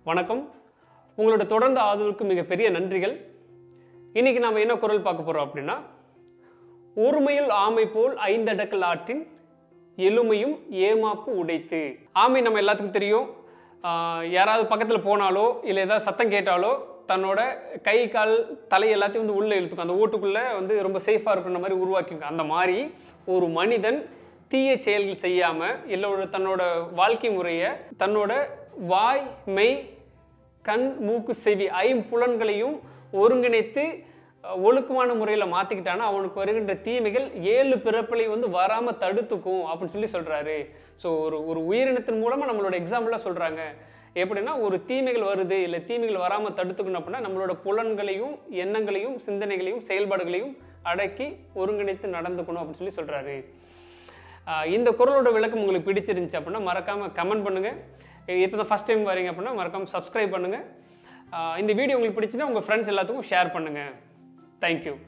வணக்கம் உங்களோட தொடர்ந்த ஆதரவுக்கு மிகப்பெரிய நன்றிகள் இன்னைக்கு நாம் என்ன குரல் பார்க்க போகிறோம் அப்படின்னா ஒருமையில் ஆமை போல் ஐந்தடக்கல் ஆற்றின் எளுமையும் ஏமாப்பு உடைத்து ஆமை நம்ம எல்லாத்துக்கும் தெரியும் ஆஹ் யாராவது பக்கத்தில் போனாலோ இல்லை ஏதாவது சத்தம் கேட்டாலோ தன்னோட கை கால் தலை எல்லாத்தையும் வந்து உள்ளே இழுத்துக்கும் அந்த ஓட்டுக்குள்ளே வந்து ரொம்ப சேஃபாக இருக்கிற மாதிரி உருவாக்கிக்கும் அந்த மாதிரி ஒரு மனிதன் தீய செயல்கள் செய்யாமல் இல்லை ஒரு தன்னோட வாழ்க்கை முறையை தன்னோட வாய் மெய் கண் மூக்கு செவி ஐம்புலன்களையும் ஒருங்கிணைத்து அஹ், ஒழுக்கமான முறையில் மாற்றிக்கிட்டானா அவனுக்கு வருகின்ற தீமைகள் ஏழு பிறப்பிலை வந்து வராமல் தடுத்துக்கும் அப்படின்னு சொல்லி சொல்கிறாரு ஸோ ஒரு ஒரு உயிரினத்தின் மூலமாக நம்மளோட எக்ஸாம்பிளாக சொல்கிறாங்க எப்படின்னா ஒரு தீமைகள் வருது இல்லை தீமைகள் வராமல் தடுத்துக்கணும் அப்படின்னா நம்மளோட புலன்களையும் எண்ணங்களையும் சிந்தனைகளையும் செயல்பாடுகளையும் அடக்கி ஒருங்கிணைத்து நடந்துக்கணும் அப்படின்னு சொல்லி சொல்கிறாரு ஆஹ் இந்த குரலோட விளக்கம் உங்களுக்கு பிடிச்சிருந்துச்சு அப்படின்னா மறக்காமல் கமெண்ட் பண்ணுங்கள் இப்போ தான் ஃபஸ்ட் டைம் வரீங்க அப்படின்னா மறக்காமல் சப்ஸ்கிரைப் பண்ணுங்கள் இந்த வீடியோ உங்களுக்கு பிடிச்சுன்னா உங்கள் ஃப்ரெண்ட்ஸ் எல்லாத்துக்கும் ஷேர் பண்ணுங்கள் தேங்க்யூ